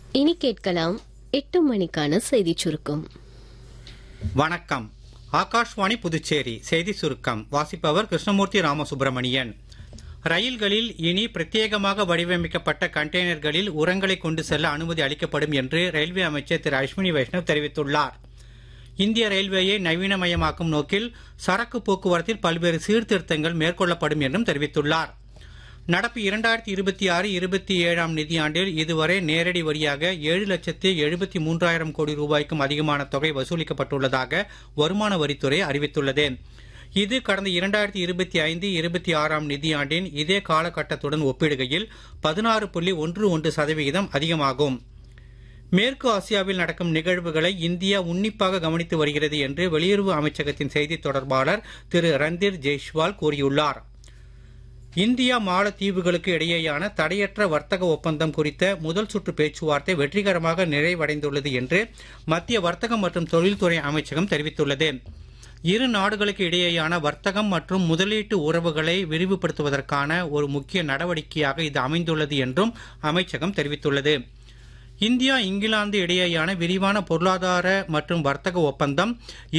இனி கேட்கலாம் எட்டு மணிக்கான செய்திச் சுருக்கம் வணக்கம் ஆகாஷ்வாணி புதுச்சேரி செய்தி சுருக்கம் வாசிப்பவர் கிருஷ்ணமூர்த்தி ராமசுப்பிரமணியன் ரயில்களில் இனி பிரத்யேகமாக வடிவமைக்கப்பட்ட கண்டெய்னர்களில் உரங்களை கொண்டு செல்ல அனுமதி அளிக்கப்படும் என்று ரயில்வே அமைச்சர் திரு அஸ்வினி வைஷ்ணவ் தெரிவித்துள்ளார் இந்திய ரயில்வேயை நவீனமயமாக்கும் நோக்கில் சரக்கு போக்குவரத்தில் பல்வேறு சீர்திருத்தங்கள் மேற்கொள்ளப்படும் என்றும் தெரிவித்துள்ளார் நடப்பு இரண்டாயிரத்தி இருபத்தி ஆறு இருபத்தி ஏழாம் நிதியாண்டில் இதுவரை நேரடி வரியாக ஏழு லட்சத்து எழுபத்தி மூன்றாயிரம் கோடி ரூபாய்க்கும் அதிகமான தொகை வசூலிக்கப்பட்டுள்ளதாக வருமான வரித்துறை அறிவித்துள்ளது இது கடந்த இரண்டாயிரத்தி இருபத்தி ஐந்து இருபத்தி ஆறாம் நிதியாண்டின் இதே காலகட்டத்துடன் ஒப்பிடுகையில் பதினாறு புள்ளி ஒன்று ஒன்று சதவிகிதம் அதிகமாகும் மேற்கு ஆசியாவில் நடக்கும் நிகழ்வுகளை இந்தியா உன்னிப்பாக கவனித்து வருகிறது என்று வெளியுறவு அமைச்சகத்தின் செய்தி தொடர்பாளர் திரு ரந்தீர் ஜெய்ஷ்வால் கூறியுள்ளார் இந்தியா மாலத்தீவுகளுக்கு இடையேயான தடையற்ற வர்த்தக ஒப்பந்தம் குறித்த முதல் சுற்று பேச்சுவார்த்தை வெற்றிகரமாக நிறைவடைந்துள்ளது என்று மத்திய வர்த்தகம் மற்றும் தொழில்துறை அமைச்சகம் தெரிவித்துள்ளது இரு நாடுகளுக்கு இடையேயான வர்த்தகம் மற்றும் முதலீட்டு உறவுகளை விரிவுபடுத்துவதற்கான ஒரு முக்கிய நடவடிக்கையாக இது அமைந்துள்ளது என்றும் அமைச்சகம் தெரிவித்துள்ளது இந்தியா இங்கிலாந்து இடையேயான விரிவான பொருளாதார மற்றும் வர்த்தக ஒப்பந்தம்